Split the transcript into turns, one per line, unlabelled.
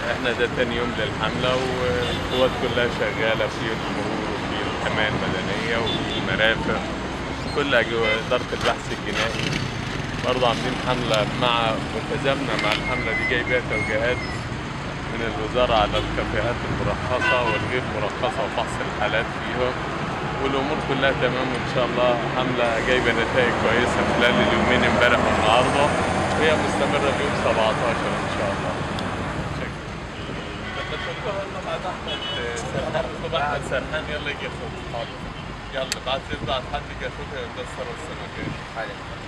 احنا ده تاني يوم للحملة والقوات كلها شغالة في المرور وفي الحماية المدنية وفي المرافق كل أجواء إدارة البحث الجنائي برضه عاملين حملة مع متزامنة مع الحملة دي جاي بيها توجيهات من الوزارة على الكافيهات المرخصة والغير مرخصة وفحص الحالات فيهم والأمور كلها تمام وإن شاء الله حملة جايبة نتائج كويسة خلال اليومين امبارح والنهاردة وهي مستمرة اليوم 17 إن شاء الله شكرا احمد سرحان يلا يجي ياخد يلا بعد بعد حد يجي ياخدها يكسر السنه الجايه